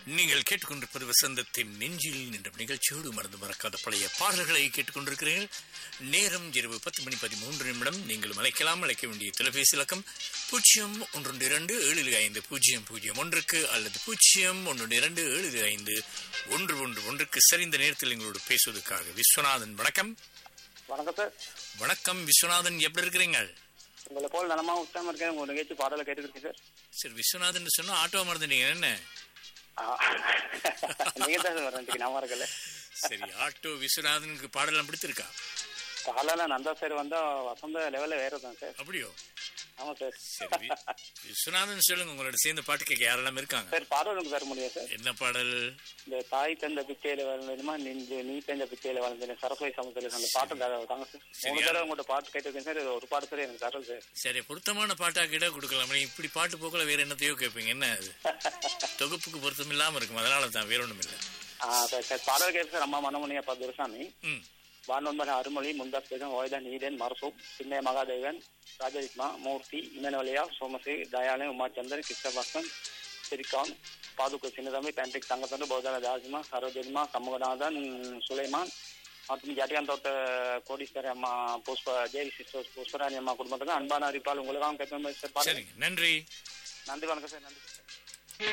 நீங்கள் கேட்டுக்கொண்டிருப்பது வசந்தத்தின் நெஞ்சில் நின்ற நிகழ்ச்சியோடு மறந்து மறக்காத பழைய பாடல்களை கேட்டுக்கொண்டிருக்கிறீர்கள் நேரம் இரவு பத்து மணி பதிமூன்று நிமிடம் நீங்கள் அழைக்கலாம் அழைக்க வேண்டிய தொலைபேசி இலக்கம் பூஜ்ஜியம் ஒன்று இரண்டு ஏழு ஐந்து பூஜ்ஜியம் பூஜ்ஜியம் ஒன்றுக்கு அல்லது பூஜ்ஜியம் ஒன்று இரண்டு ஏழு ஐந்து ஒன்று ஒன்று ஒன்றுக்கு சரிந்த நேரத்தில் எங்களோடு பேசுவதற்காக விஸ்வநாதன் வணக்கம் வணக்கம் சார் வணக்கம் விஸ்வநாதன் எப்படி இருக்கிறீங்க உங்களை போல் நலமா உற்சாகமா இருக்கேன் உங்க நிகழ்ச்சி பாடலை கேட்டுக்கிட்டு சார் சரி விஸ்வநாதன் சொன்னா ஆட்டோ மறந்துட்டீங்க என்ன ஆ. நீங்க தான் சார் வரேன் நான் இருக்கல சரி ஆட்டோ விஸ்வநாதனுக்கு பாடலாம் பிடித்திருக்கா பாடலாம் நந்தா சார் வந்தா வசந்த லெவல்ல வேற தான் சார் அப்படியோ ஆமா சார் சரி வி- விஸ்வநாதன் சொல்லுங்க உங்களோட சேர்ந்து பாட்டு கேட்க யாரெல்லாம் இருக்காங்க சார் பாடல் எனக்கு தர முடியும் சார் என்ன பாடல் இந்த தாய் தந்த பிச்சையில வளர்ந்ததுமா நின்று நீ தந்த பிச்சையில வளர்ந்தது சரஸ்வதி சமத்துல அந்த பாட்டு தர- தாங்க சார் மூணு தடவை உங்கள்கிட்ட பாட்டு கேட்டிருக்கேன் சார் இது ஒரு பாட்டு சார் எனக்கு தரல சார் சரி பொருத்தமான பாட்டா கிட்ட கொடுக்கலாம் நீ இப்படி பாட்டு போக்கல வேற என்னத்தையோ கேட்பீங்க என்ன அது தொகுப்புக்கு பொருத்தம் இல்லாம இருக்கும் அதனால தான் வேற ஒண்ணும் இல்லை ஆ சார் சார் பாடல் கேட்டு சார் அம்மா மனமணியா பத்து துரசாமி ம் வானொன்பது அருமொழி முந்தாஸ் பேகம் ஓய்தா நீதன் மரசூப் சின்ன மகாதேவன் ராஜவிக்மா மூர்த்தி இமனவலியா சோமசி தயாளன் உமாச்சந்திரன் கிருஷ்ணபாஸ்கன் சிரிகான் பாதுக்கு சின்னதம்பி பேண்ட்ரிக் தங்கத்தண்டு பௌதான தாஜ்மா சரோஜிமா சண்முகநாதன் சுலைமான் மற்றும் ஜாட்டியான் தோட்ட கோடீஸ்வரி அம்மா புஷ்ப ஜெய் சிஸ்டர் புஷ்பராணி அம்மா குடும்பத்துக்கு அன்பான அறிப்பால் உங்களுக்காக கேட்பேன் சார் பாருங்க சரிங்க நன்றி நன்றி வணக்கம் சார் நன்றி சார்